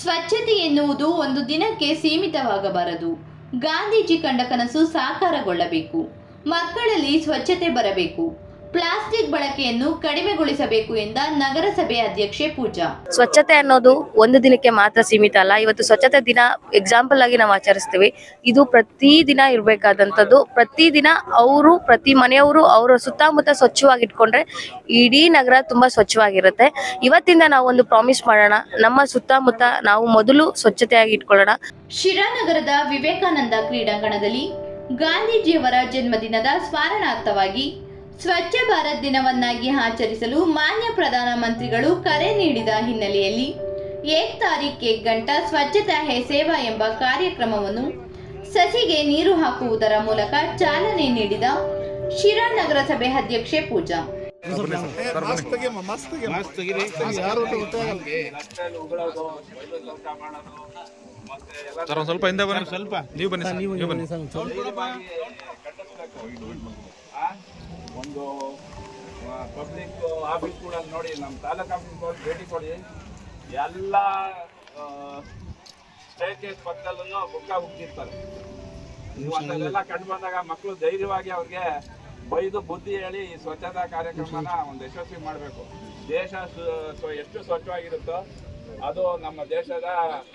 ಸ್ವಚ್ಛತೆ ಎನ್ನುವುದು ಒಂದು ದಿನಕ್ಕೆ ಸೀಮಿತವಾಗಬಾರದು ಗಾಂಧೀಜಿ ಕಂಡ ಕನಸು ಸಾಕಾರಗೊಳ್ಳಬೇಕು ಮಕ್ಕಳಲ್ಲಿ ಸ್ವಚ್ಛತೆ ಬರಬೇಕು ಪ್ಲಾಸ್ಟಿಕ್ ಬಳಕೆಯನ್ನು ಕಡಿಮೆಗೊಳಿಸಬೇಕು ಎಂದ ನಗರಸಭೆ ಅಧ್ಯಕ್ಷೆ ಪೂಜಾ ಸ್ವಚ್ಛತೆ ಅನ್ನೋದು ಒಂದು ದಿನಕ್ಕೆ ಮಾತ್ರ ಸೀಮಿತ ಅಲ್ಲ ಇವತ್ತು ಸ್ವಚ್ಛತೆ ದಿನ ಎಕ್ಸಾಂಪಲ್ ಆಗಿ ನಾವು ಆಚರಿಸ್ತೀವಿ ಇದು ಪ್ರತಿ ದಿನ ಇರಬೇಕಾದಂಥದ್ದು ಪ್ರತಿ ದಿನ ಅವರು ಪ್ರತಿ ಮನೆಯವರು ಅವರ ಸುತ್ತಮುತ್ತ ಸ್ವಚ್ಛವಾಗಿ ಇಟ್ಕೊಂಡ್ರೆ ಇಡೀ ನಗರ ತುಂಬಾ ಸ್ವಚ್ಛವಾಗಿರುತ್ತೆ ಇವತ್ತಿಂದ ನಾವು ಒಂದು ಪ್ರಾಮಿಸ್ ಮಾಡೋಣ ನಮ್ಮ ಸುತ್ತಮುತ್ತ ನಾವು ಮೊದಲು ಸ್ವಚ್ಛತೆಯಾಗಿ ಇಟ್ಕೊಳ್ಳೋಣ ಶಿರಾನಗರದ ವಿವೇಕಾನಂದ ಕ್ರೀಡಾಂಗಣದಲ್ಲಿ ಗಾಂಧೀಜಿಯವರ ಜನ್ಮದಿನದ ಸ್ಮರಣಾರ್ಥವಾಗಿ ಸ್ವಚ್ಛ ಭಾರತ್ ದಿನವನ್ನಾಗಿ ಆಚರಿಸಲು ಮಾನ್ಯ ಪ್ರಧಾನಮಂತ್ರಿಗಳು ಕರೆ ನೀಡಿದ ಹಿನ್ನೆಲೆಯಲ್ಲಿ ಏಕ್ ತಾರೀಖ್ ಏಕ್ ಗಂಟ ಸ್ವಚ್ಛತಾ ಹೇ ಸೇವಾ ಎಂಬ ಕಾರ್ಯಕ್ರಮವನ್ನು ಸಸಿಗೆ ನೀರು ಹಾಕುವುದರ ಮೂಲಕ ಚಾಲನೆ ನೀಡಿದ ಶಿರಾ ನಗರಸಭೆ ಅಧ್ಯಕ್ಷೆ ಪೂಜಾ ಮಾಸ್ಕ್ ತೆಗಿಯಮ್ಮ ಮಾಸ್ಕ್ ತೆಗಿಯಮ್ಮ ಯಾರು ಒಟ್ಟು ಗೊತ್ತಾಗಲ್ಲ ಸರ್ ಒಂದ್ ಸ್ವಲ್ಪ ಹಿಂದೆ ಬನ್ನಿ ಸ್ವಲ್ಪ ನೀವು ಬನ್ನಿ ಸರ್, ನೀವು ಬನ್ನಿ ಒಂದು ಪಬ್ಲಿಕ್ ಆಫೀಸ್ ಕೂಡ ನೋಡಿ ನಮ್ಮ ತಾಲೂಕ್ ಆಫೀಸ್ ಹೋಗಿ ಭೇಟಿ ಕೊಡಿ ಎಲ್ಲ ಸ್ಟೇಜ್ ಪಕ್ಕದಲ್ಲೂ ಬುಕ್ಕ ಹುಟ್ಟಿರ್ತಾರೆ ನೀವು ಅದನ್ನೆಲ್ಲ ಕಂಡು ಬಂದಾಗ ಮಕ್ಕಳು ಧೈರ್ಯವಾಗಿ ಅವ್ರಿಗೆ ಬೈದು ಬುದ್ಧಿ ಹೇಳಿ ಈ ಸ್ವಚ್ಛತಾ ಕಾರ್ಯಕ್ರಮನ ಒಂದು ಯಶಸ್ವಿ ಮಾಡಬೇಕು ದೇಶ ಸು- ಸ್ವ- ಎಷ್ಟು ಸ್ವಚ್ಛವಾಗಿರುತ್ತೋ ಅದು ನಮ್ಮ ದೇಶದ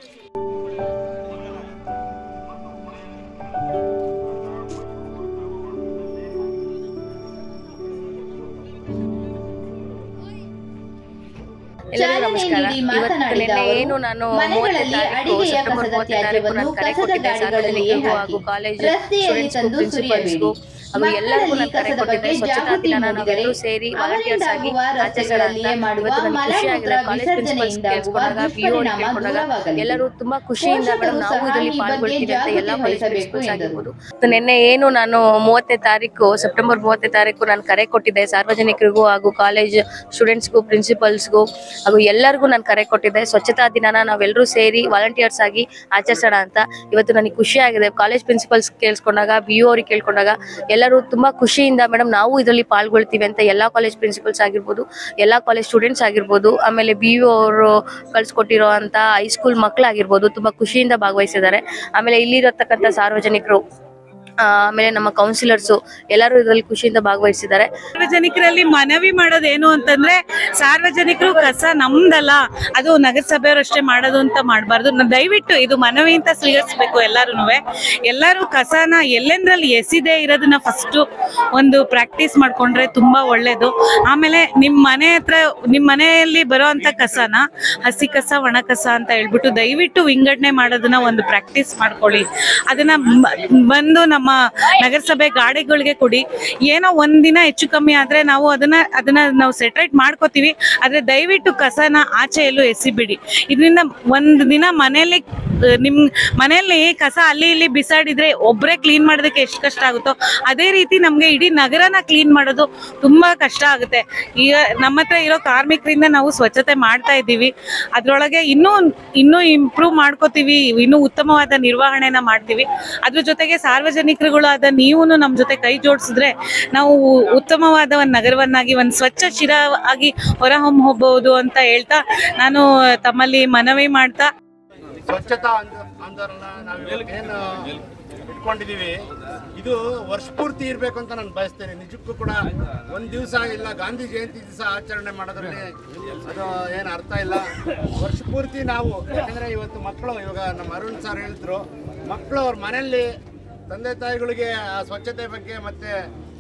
ಎಲ್ಲರಿಗೂ ಚಾಲನೆ ನಮಸ್ಕಾರ ನೀಡಿ ಇವತ್ತು ಮಾತನಾಡಿದ ನಿನ್ನೆ ಅವರು ಏನು ನಾನು ಮನೆಗಳಲ್ಲಿ ಮೂವತ್ತನೇ ತಾರೀಕು ಅಡಿಗೆಯ ಸೆಪ್ಟೆಂಬರ್ ಕಸದ ಮೂವತ್ತನೇ ತಾರೀಕು ತ್ಯಾಜ್ಯವನ್ನು ನಾನು ಕರೆ ಕಸದ ಕೊಟ್ಟಿದ್ದೆ ಗಾಡಿಗಳಲ್ಲಿಯೇ ಸಾರ್ವಜನಿಕರಿಗೂ ಹಾಕಿ ಹಾಗೂ ಕಾಲೇಜ್ ರಸ್ತೆಯಲ್ಲಿ ಸ್ಟೂಡೆಂಟ್ಸ್ಗೂ ತಂದು ಸುರಿಯಬೇಡಿ ಪ್ರಿನ್ಸಿಪಲ್ಸ್ಗೂ ಹಾಗೂ ಎಲ್ಲರಿಗೂ ನಾನು ಕರೆ ಮಕ್ಕಳಲ್ಲಿ ಕೊಟ್ಟಿದ್ದೆ ಕಸದ ಸ್ವಚ್ಛತಾ ಬಗ್ಗೆ ದಿನ ಜಾಗೃತಿ ನಾವೆಲ್ಲರೂ ಮೂಡಿದರೆ ಸೇರಿ ವಾಲಂಟಿಯರ್ಸ್ ಆಗಿ ಅವರಿಂದಾಗುವ ಆಚರಿಸೋಣ ರಸ್ತೆಗಳಲ್ಲಿಯೇ ಅಂತ ಮಾಡುವ ಇವತ್ತು ನನಗೆ ಖುಷಿ ಆಗಿದೆ ಮಲಮೂತ್ರ ಕಾಲೇಜ್ ಪ್ರಿನ್ಸಿಪಲ್ಸ್ ವಿಸರ್ಜನೆಯಿಂದಾಗುವ ಕೇಳಿಸ್ಕೊಂಡಾಗ ಪಿ ಯು ದುಷ್ಪರಿಣಾಮ ಕೇಳ್ಕೊಂಡಾಗ ದೂರವಾಗಲಿದೆ. ಎಲ್ಲರೂ ತುಂಬಾ ಖುಷಿಯಿಂದ ಮೇಡಮ್ ನಾವು ಪೋಷಕರು ಇದರಲ್ಲಿ ಸಹ ಈ ಬಗ್ಗೆ ಪಾಲ್ಗೊಳ್ತೀವಿ ಅಂತ ಎಲ್ಲ ಜಾಗೃತಿ ಕಾಲೇಜ್ ವಹಿಸಬೇಕು ಪ್ರಿನ್ಸಿಪಲ್ಸ್ ಎಂದರು. ಆಗಿರ್ಬೋದು ಮತ್ತು ನಿನ್ನೆ ಏನು ನಾನು ಮೂವತ್ತನೇ ತಾರೀಕು ಸೆಪ್ಟೆಂಬರ್ ಮೂವತ್ತನೇ ತಾರೀಕು ನಾನು ಕರೆ ಕೊಟ್ಟಿದ್ದೆ ಸಾರ್ವಜನಿಕರಿಗೂ ಹಾಗೂ ಕಾಲೇಜ್ ಸ್ಟೂಡೆಂಟ್ಸ್ಗೂ ಪ್ರಿನ್ಸಿಪಲ್ಸ್ಗೂ ಹಾಗೂ ಎಲ್ಲರಿಗೂ ನಾನು ಕರೆ ಕೊಟ್ಟಿದ್ದೆ ಸ್ವಚ್ಛತಾ ದಿನನ ನಾವೆಲ್ಲರೂ ಸೇರಿ ವಾಲಂಟಿಯರ್ಸ್ ಆಗಿ ಆಚರಿಸೋಣ ಅಂತ ಇವತ್ತು ನನಗೆ ಖುಷಿ ಆಗಿದೆ ಕಾಲೇಜ್ ಪ್ರಿನ್ಸಿಪಲ್ಸ್ ಕೇಳಿಸ್ಕೊಂಡಾಗ ಬಿ ಯು ಅವ್ರಿಗೆ ಕೇಳ್ಕೊಂಡಾಗ ಎಲ್ಲರೂ ತುಂಬಾ ಖುಷಿಯಿಂದ ಮೇಡಮ್ ನಾವು ಇದರಲ್ಲಿ ಪಾಲ್ಗೊಳ್ತೀವಿ ಅಂತ ಎಲ್ಲ ಕಾಲೇಜ್ ಪ್ರಿನ್ಸಿಪಲ್ಸ್ ಆಗಿರ್ಬೋದು ಎಲ್ಲ ಕಾಲೇಜ್ ಸ್ಟೂಡೆಂಟ್ಸ್ ಆಗಿರ್ಬೋದು ಆಮೇಲೆ ಬಿ ಯು ಅವರು ಕಳ್ಸಿಕೊಟ್ಟಿರೋ ಅಂತ ಹೈಸ್ಕೂಲ್ ಮಕ್ಕಳಾಗಿರ್ಬೋದು ತುಂಬಾ ಖುಷಿಯಿಂದ ಭಾಗವಹಿಸಿದ್ದಾರೆ ಆಮೇಲೆ ಇಲ್ಲಿರತಕ್ಕಂಥ ಸಾರ್ವಜನಿಕರು ಆ, ಆಮೇಲೆ ನಮ್ಮ ಕೌನ್ಸಿಲರ್ಸು ಎಲ್ಲರೂ ಇದರಲ್ಲಿ ಖುಷಿಯಿಂದ ಭಾಗವಹಿಸಿದ್ದಾರೆ ಸಾರ್ವಜನಿಕರಲ್ಲಿ ಮನವಿ ಮಾಡೋದೇನು ಅಂತಂದ್ರೆ ಸಾರ್ವಜನಿಕರು ಕಸ ನಮ್ದಲ್ಲ ಅದು ನಗರಸಭೆಯವರಷ್ಟೇ ಮಾಡೋದು ಅಂತ ಮಾಡಬಾರ್ದು ದಯವಿಟ್ಟು ಇದು ಮನವಿ ಅಂತ ಸ್ವೀಕರಿಸ್ಬೇಕು ಎಲ್ಲರೂ ಎಲ್ಲರೂ ಕಸನ ಎಲ್ಲೆಂದ್ರಲ್ಲಿ ಎಸಿದೆ ಇರೋದನ್ನ ಫಸ್ಟ್ ಒಂದು ಪ್ರಾಕ್ಟೀಸ್ ಮಾಡ್ಕೊಂಡ್ರೆ ತುಂಬಾ ಒಳ್ಳೇದು ಆಮೇಲೆ ನಿಮ್ ಮನೆ ಹತ್ರ ನಿಮ್ ಮನೆಯಲ್ಲಿ ಬರೋ ಅಂತ ಕಸನ ಹಸಿ ಕಸ ಒಣ ಕಸ ಅಂತ ಹೇಳ್ಬಿಟ್ಟು ದಯವಿಟ್ಟು ವಿಂಗಡಣೆ ಮಾಡೋದನ್ನ ಒಂದು ಪ್ರಾಕ್ಟೀಸ್ ಮಾಡ್ಕೊಳ್ಳಿ ಅದನ್ನ ಬ- ಬಂದು ನಮ್ಮ ನಗರಸಭೆ ಗಾಡಿಗಳಿಗೆ ಕೊಡಿ ಏನೋ ಒಂದಿನ ಹೆಚ್ಚು ಕಮ್ಮಿ ಆದ್ರೆ ನಾವು ಅದನ್ನ ಅದನ್ನ ನಾವು ಸೆಟ್ರೇಟ್ ಮಾಡ್ಕೋತೀವಿ ಆದ್ರೆ ದಯವಿಟ್ಟು ಕಸನ ಆಚೆ ಎಲ್ಲೂ ಎಸಿಬಿಡಿ ಇದರಿಂದ ಒಂದು ದಿನ ಮನೆಯಲ್ಲಿ ಆ, ನಿಮ್ ಮನೆಯಲ್ಲಿ ಕಸ ಅಲ್ಲಿ ಇಲ್ಲಿ ಬಿಸಾಡಿದ್ರೆ ಒಬ್ರೇ ಕ್ಲೀನ್ ಮಾಡೋದಕ್ಕೆ ಎಷ್ಟು ಕಷ್ಟ ಆಗುತ್ತೋ ಅದೇ ರೀತಿ ನಮ್ಗೆ ಇಡೀ ನಗರನ ಕ್ಲೀನ್ ಮಾಡೋದು ತುಂಬಾ ಕಷ್ಟ ಆಗುತ್ತೆ ಈಗ ನಮ್ಮ ಹತ್ರ ಇರೋ ಕಾರ್ಮಿಕರಿಂದ ನಾವು ಸ್ವಚ್ಛತೆ ಮಾಡ್ತಾ ಇದ್ದೀವಿ ಅದ್ರೊಳಗೆ ಇನ್ನೂ ಇನ್ನೂ ಇಂಪ್ರೂವ್ ಮಾಡ್ಕೋತೀವಿ ಇನ್ನೂ ಉತ್ತಮವಾದ ನಿರ್ವಹಣೆನ ಮಾಡ್ತೀವಿ ಅದ್ರ ಜೊತೆಗೆ ಸಾರ್ವಜನಿಕರುಗಳಾದ ನೀವು ನಮ್ಮ ಜೊತೆ ಕೈ ಜೋಡಿಸಿದ್ರೆ ನಾವು ಉತ್ತಮವಾದ ಒಂದು ನಗರವನ್ನಾಗಿ ಒಂದು ಸ್ವಚ್ಛ ಶಿರ ಆಗಿ ಹೊರಹೊಮ್ಮಬಹುದು ಅಂತ ಹೇಳ್ತಾ ನಾನು ತಮ್ಮಲ್ಲಿ ಮನವಿ ಮಾಡ್ತಾ ಸ್ವಚ್ಛತಾ ಆಂದೋ- ಆಂದೋಲನ ನಾವು ಏನು ಇಟ್ಕೊಂಡಿದೀವಿ ಇದು ವರ್ಷ ಪೂರ್ತಿ ಇರಬೇಕು ಅಂತ ನಾನು ಬಯಸ್ತೇನೆ ನಿಜಕ್ಕೂ ಕೂಡ ಒಂದ್ ದಿವಸ ಇಲ್ಲ ಗಾಂಧಿ ಜಯಂತಿ ದಿವಸ ಆಚರಣೆ ಮಾಡೋದ್ರಲ್ಲಿ ಅದು ಏನು ಅರ್ಥ ಇಲ್ಲ ವರ್ಷ ಪೂರ್ತಿ ನಾವು ಯಾಕಂದ್ರೆ ಇವತ್ತು ಮಕ್ಕಳು ಇವಾಗ ನಮ್ಮ ಅರುಣ್ ಸರ್ ಹೇಳಿದ್ರು ಮಕ್ಕಳು ಅವ್ರ ಮನೆಯಲ್ಲಿ ತಂದೆ ತಾಯಿಗಳಿಗೆ ಆ ಸ್ವಚ್ಛತೆ ಬಗ್ಗೆ ಮತ್ತೆ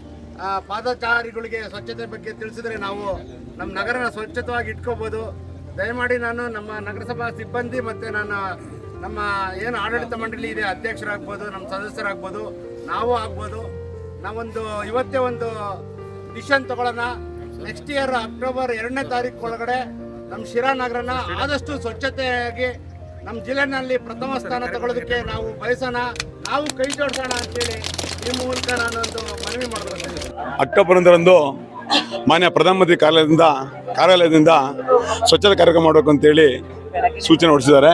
ಆ ಪಾದಚಾರಿಗಳಿಗೆ ಸ್ವಚ್ಛತೆ ಬಗ್ಗೆ ತಿಳಿಸಿದ್ರೆ ನಾವು ನಮ್ಮ ನಗರನ ಸ್ವಚ್ಛತವಾಗಿ ಇಟ್ಕೋಬಹುದು ದಯಮಾಡಿ ನಾನು ನಮ್ಮ ನಗರಸಭಾ ಸಿಬ್ಬಂದಿ ಮತ್ತೆ ನಾನು ನಮ್ಮ ಏನು ಆಡಳಿತ ಮಂಡಳಿ ಇದೆ ಅಧ್ಯಕ್ಷರಾಗ್ಬೋದು ನಮ್ಮ ಸದಸ್ಯರಾಗ್ಬೋದು ನಾವು ಆಗ್ಬೋದು ನಾವೊಂದು ಇವತ್ತೇ ಒಂದು ಡಿಸಿಷನ್ ತಗೊಳ್ಳೋಣ ನೆಕ್ಸ್ಟ್ ಇಯರ್ ಅಕ್ಟೋಬರ್ ಎರಡನೇ ತಾರೀಕು ಒಳಗಡೆ ನಮ್ಮ ಶಿರಾ ನಗರನ ಆದಷ್ಟು ಸ್ವಚ್ಛತೆಯಾಗಿ ನಮ್ಮ ಜಿಲ್ಲೆನಲ್ಲಿ ಪ್ರಥಮ ಸ್ಥಾನ ತಗೊಳ್ಳೋದಕ್ಕೆ ನಾವು ಬಯಸೋಣ ನಾವು ಕೈ ಜೋಡಿಸೋಣ ಅಂತೇಳಿ ಈ ಮೂಲಕ ನಾನೊಂದು ಮನವಿ ಮಾಡ್ತೀನಿ ಅಕ್ಟೋಬರ್ ಒಂದರಂದು ಮಾನ್ಯ ಪ್ರಧಾನಮಂತ್ರಿ ಕಾರ್ಯಾಲಯದಿಂದ ಕಾರ್ಯಾಲಯದಿಂದ ಸ್ವಚ್ಛತಾ ಕಾರ್ಯಕ್ರಮ ಮಾಡಬೇಕು ಅಂತೇಳಿ ಸೂಚನೆ ಹೊರಡಿಸಿದ್ದಾರೆ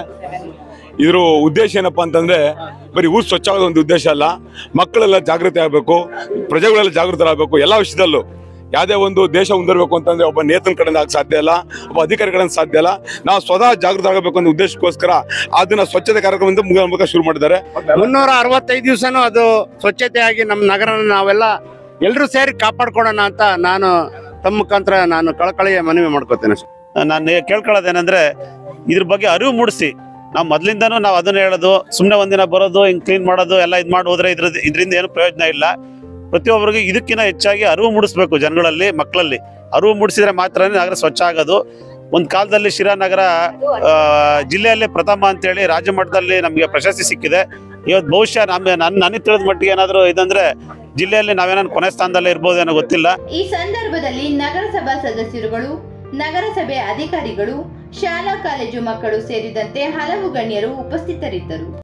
ಇದ್ರ ಉದ್ದೇಶ ಏನಪ್ಪ ಅಂತಂದ್ರೆ ಬರೀ ಊರು ಸ್ವಚ್ಛ ಆಗೋದು ಒಂದು ಉದ್ದೇಶ ಅಲ್ಲ ಮಕ್ಕಳೆಲ್ಲ ಜಾಗೃತಿ ಆಗಬೇಕು ಪ್ರಜೆಗಳೆಲ್ಲ ಜಾಗೃತರಾಗಬೇಕು ಎಲ್ಲ ವಿಷಯದಲ್ಲೂ ಯಾವುದೇ ಒಂದು ದೇಶ ಮುಂದಿರಬೇಕು ಅಂತಂದ್ರೆ ಒಬ್ಬ ನೇತನ ಕಡೆಯಿಂದ ಆಗಕ್ಕೆ ಸಾಧ್ಯ ಇಲ್ಲ ಒಬ್ಬ ಅಧಿಕಾರಿ ಕಡೆಯಿಂದ ಸಾಧ್ಯ ಇಲ್ಲ ನಾವು ಸ್ವತಃ ಜಾಗೃತ ಆಗಬೇಕು ಅನ್ನೋ ಉದ್ದೇಶಕ್ಕೋಸ್ಕರ ಅದನ್ನ ಸ್ವಚ್ಛತೆ ಕಾರ್ಯಕ್ರಮದಿಂದ ಮುಗ ಮುಖ ಶುರು ಮಾಡಿದ್ದಾರೆ ಮುನ್ನೂರ ಅರವತ್ತೈದು ದಿವಸನೂ ಅದು ಸ್ವಚ್ಛತೆಯಾಗಿ ನಮ್ಮ ನಗರನ ನಾವೆಲ್ಲ ಎಲ್ಲರೂ ಸೇರಿ ಕಾಪಾಡ್ಕೊಳ್ಳೋಣ ಅಂತ ನಾನು ತಮ್ಮ ಮುಖಾಂತರ ನಾನು ಕಳಕಳಿಯ ಮನವಿ ಮಾಡ್ಕೋತೇನೆ ನಾನು ಕೇಳ್ಕೊಳ್ಳೋದೇನೆಂದ್ರೆ ಇದ್ರ ಬಗ್ಗೆ ಅರಿವು ಮೂಡಿಸಿ ನಾವು ಮೊದಲಿಂದನೂ ನಾವು ಅದನ್ನ ಹೇಳೋದು ಸುಮ್ಮನೆ ಒಂದಿನ ಬರೋದು ಹಿಂಗೆ ಕ್ಲೀನ್ ಮಾಡೋದು ಎಲ್ಲ ಇದು ಮಾಡಿ ಹೋದ್ರೆ ಇದ್ರ ಇದರಿಂದ ಏನು ಪ್ರಯೋಜನ ಇಲ್ಲ ಪ್ರತಿಯೊಬ್ಬರಿಗೂ ಇದಕ್ಕಿಂತ ಹೆಚ್ಚಾಗಿ ಅರಿವು ಮೂಡಿಸ್ಬೇಕು ಜನಗಳಲ್ಲಿ ಮಕ್ಕಳಲ್ಲಿ ಅರಿವು ಮೂಡಿಸಿದ್ರೆ ಮಾತ್ರ ನಗರ ಸ್ವಚ್ಛ ಆಗೋದು ಒಂದು ಕಾಲದಲ್ಲಿ ಶಿರಾನಗರ ಆ, ಜಿಲ್ಲೆಯಲ್ಲೇ ಪ್ರಥಮ ಅಂತೇಳಿ ರಾಜ್ಯ ಮಟ್ಟದಲ್ಲಿ ನಮಗೆ ಪ್ರಶಸ್ತಿ ಸಿಕ್ಕಿದೆ ಇವತ್ತು ಬಹುಶಃ ನಮ್ಮ ನನ್ನ ನನಗೆ ತಿಳಿದ ಮಟ್ಟಿಗೆ ಏನಾದರೂ ಇದಂದ್ರೆ ಜಿಲ್ಲೆಯಲ್ಲಿ ನಾವೇನಾದ್ರು ಕೊನೆ ಸ್ಥಾನದಲ್ಲೇ ಇರ್ಬೋದೇನೋ ಗೊತ್ತಿಲ್ಲ ಈ ಸಂದರ್ಭದಲ್ಲಿ ನಗರಸಭಾ ಸದಸ್ಯರುಗಳು ನಗರಸಭೆ ಅಧಿಕಾರಿಗಳು ಶಾಲಾ ಕಾಲೇಜು ಮಕ್ಕಳು ಸೇರಿದಂತೆ ಹಲವು ಗಣ್ಯರು ಉಪಸ್ಥಿತರಿದ್ದರು